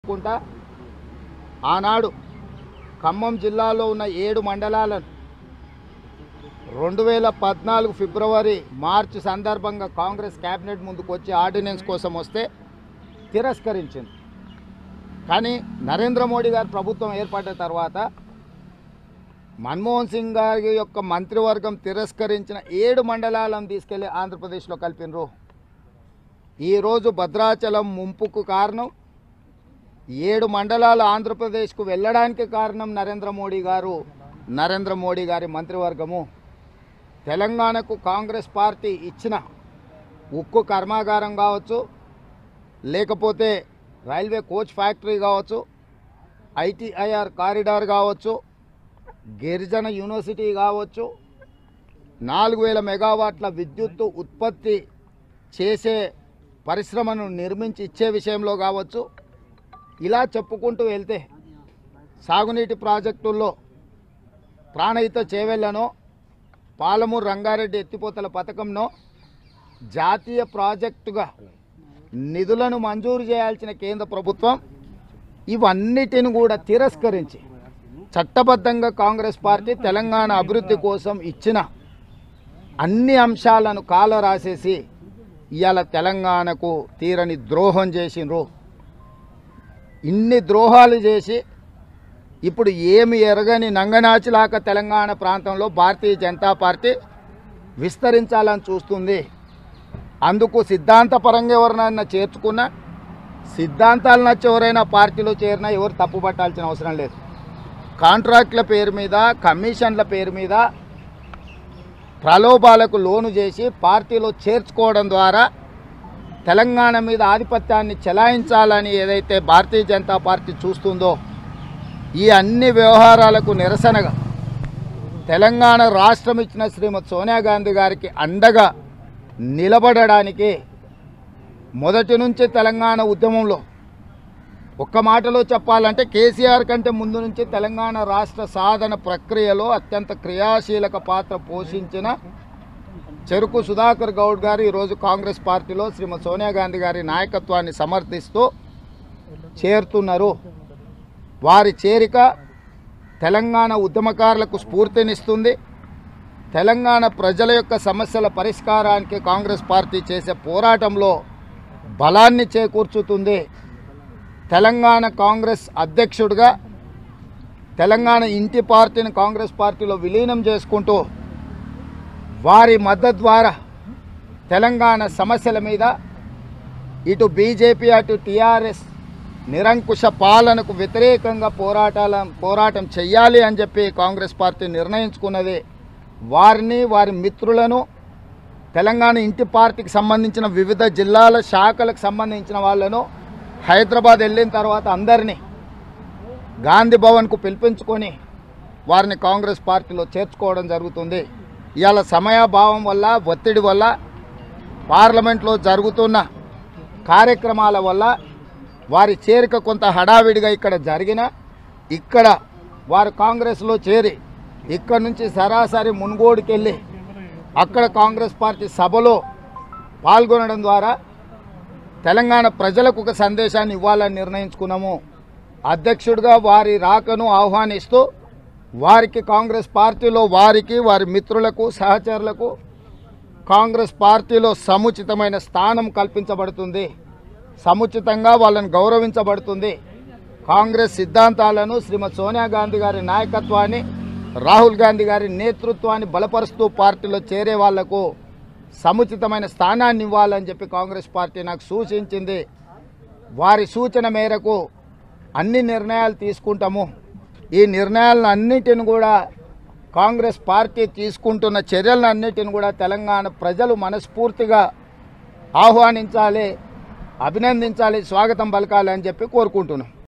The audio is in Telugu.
చెప్పుకుంటా ఆనాడు ఖమ్మం జిల్లాలో ఉన్న ఏడు మండలాలను రెండు వేల పద్నాలుగు ఫిబ్రవరి మార్చి సందర్భంగా కాంగ్రెస్ కేబినెట్ ముందుకు వచ్చి ఆర్డినెన్స్ కోసం వస్తే తిరస్కరించింది కానీ నరేంద్ర మోడీ గారి ప్రభుత్వం ఏర్పడ్డ తర్వాత మన్మోహన్ సింగ్ గారి యొక్క మంత్రివర్గం తిరస్కరించిన ఏడు మండలాలను తీసుకెళ్లి ఆంధ్రప్రదేశ్లో కలిపినరు ఈరోజు భద్రాచలం ముంపుకు కారణం ఏడు మండలాలు ఆంధ్రప్రదేశ్కు వెళ్ళడానికి కారణం నరేంద్ర మోడీ గారు నరేంద్ర మోడీ గారి మంత్రివర్గము తెలంగాణకు కాంగ్రెస్ పార్టీ ఇచ్చిన ఉక్కు కర్మాగారం కావచ్చు లేకపోతే రైల్వే కోచ్ ఫ్యాక్టరీ కావచ్చు ఐటీఐఆర్ కారిడార్ కావచ్చు గిరిజన యూనివర్సిటీ కావచ్చు నాలుగు వేల మెగావాట్ల విద్యుత్తు ఉత్పత్తి చేసే పరిశ్రమను నిర్మించి ఇచ్చే విషయంలో కావచ్చు ఇలా చెప్పుకుంటూ వెళ్తే సాగునీటి ప్రాజెక్టుల్లో ప్రాణహిత చేవెళ్లను పాలమూరు రంగారెడ్డి ఎత్తిపోతల పథకంను జాతీయ ప్రాజెక్టుగా నిధులను మంజూరు చేయాల్సిన కేంద్ర ప్రభుత్వం ఇవన్నిటిని కూడా తిరస్కరించి చట్టబద్ధంగా కాంగ్రెస్ పార్టీ తెలంగాణ అభివృద్ధి కోసం ఇచ్చిన అన్ని అంశాలను కాల రాసేసి ఇవాళ తెలంగాణకు తీరని ద్రోహం చేసిండ్రు ఇన్ని ద్రోహాలు చేసి ఇప్పుడు ఏమి ఎరగని నంగనాచిలాక తెలంగాణ ప్రాంతంలో భారతీయ జనతా పార్టీ విస్తరించాలని చూస్తుంది అందుకు సిద్ధాంతపరంగా ఎవరినైనా చేర్చుకున్నా సిద్ధాంతాలు నచ్చి ఎవరైనా పార్టీలో చేరినా ఎవరు తప్పు పట్టాల్సిన అవసరం లేదు కాంట్రాక్ట్ల పేరు మీద కమిషన్ల పేరు మీద ప్రలోభాలకు లోను చేసి పార్టీలో చేర్చుకోవడం ద్వారా తెలంగాణ మీద ఆధిపత్యాన్ని చెలాయించాలని ఏదైతే భారతీయ జనతా పార్టీ చూస్తుందో ఈ అన్ని వ్యవహారాలకు నిరసనగా తెలంగాణ రాష్ట్రం ఇచ్చిన శ్రీమతి సోనియా గాంధీ గారికి అండగా నిలబడడానికి మొదటి నుంచి తెలంగాణ ఉద్యమంలో ఒక్క మాటలో చెప్పాలంటే కేసీఆర్ కంటే ముందు నుంచి తెలంగాణ రాష్ట్ర సాధన ప్రక్రియలో అత్యంత క్రియాశీలక పాత్ర పోషించిన చెరుకు సుధాకర్ గౌడ్ గారు ఈరోజు కాంగ్రెస్ పార్టీలో శ్రీమతి సోనియా గాంధీ గారి నాయకత్వాన్ని సమర్థిస్తూ చేరుతున్నారు వారి చేరిక తెలంగాణ ఉద్యమకారులకు స్ఫూర్తినిస్తుంది తెలంగాణ ప్రజల యొక్క సమస్యల పరిష్కారానికి కాంగ్రెస్ పార్టీ చేసే పోరాటంలో బలాన్ని చేకూర్చుతుంది తెలంగాణ కాంగ్రెస్ అధ్యక్షుడిగా తెలంగాణ ఇంటి పార్టీని కాంగ్రెస్ పార్టీలో విలీనం చేసుకుంటూ వారి మద్దతు ద్వారా తెలంగాణ సమస్యల మీద ఇటు బీజేపీ అటు టీఆర్ఎస్ నిరంకుశ పాలనకు వ్యతిరేకంగా పోరాటాల పోరాటం చెయ్యాలి అని చెప్పి కాంగ్రెస్ పార్టీ నిర్ణయించుకున్నది వారిని వారి మిత్రులను తెలంగాణ ఇంటి పార్టీకి సంబంధించిన వివిధ జిల్లాల శాఖలకు సంబంధించిన వాళ్ళను హైదరాబాద్ వెళ్ళిన తర్వాత అందరినీ గాంధీ భవన్కు పిలిపించుకొని వారిని కాంగ్రెస్ పార్టీలో చేర్చుకోవడం జరుగుతుంది ఇవాళ సమయాభావం వల్ల ఒత్తిడి వల్ల పార్లమెంట్లో జరుగుతున్న కార్యక్రమాల వల్ల వారి చేరిక కొంత హడావిడిగా ఇక్కడ జరిగిన ఇక్కడ వారు కాంగ్రెస్లో చేరి ఇక్కడ నుంచి సరాసరి మున్గోడుకి వెళ్ళి అక్కడ కాంగ్రెస్ పార్టీ సభలో పాల్గొనడం ద్వారా తెలంగాణ ప్రజలకు ఒక సందేశాన్ని ఇవ్వాలని నిర్ణయించుకున్నాము అధ్యక్షుడిగా వారి రాకను ఆహ్వానిస్తూ వారికి కాంగ్రెస్ పార్టీలో వారికి వారి మిత్రులకు సహచరులకు కాంగ్రెస్ పార్టీలో సముచితమైన స్థానం కల్పించబడుతుంది సముచితంగా వాళ్ళని గౌరవించబడుతుంది కాంగ్రెస్ సిద్ధాంతాలను శ్రీమతి సోనియా గాంధీ గారి నాయకత్వాన్ని రాహుల్ గాంధీ గారి నేతృత్వాన్ని బలపరుస్తూ పార్టీలో చేరే వాళ్లకు సముచితమైన స్థానాన్ని ఇవ్వాలని చెప్పి కాంగ్రెస్ పార్టీ నాకు సూచించింది వారి సూచన మేరకు అన్ని నిర్ణయాలు తీసుకుంటాము ఈ నిర్ణయాలను అన్నిటిని కూడా కాంగ్రెస్ పార్టీ తీసుకుంటున్న చర్యలను అన్నిటిని కూడా తెలంగాణ ప్రజలు మనస్ఫూర్తిగా ఆహ్వానించాలి అభినందించాలి స్వాగతం పలకాలి అని చెప్పి కోరుకుంటున్నాం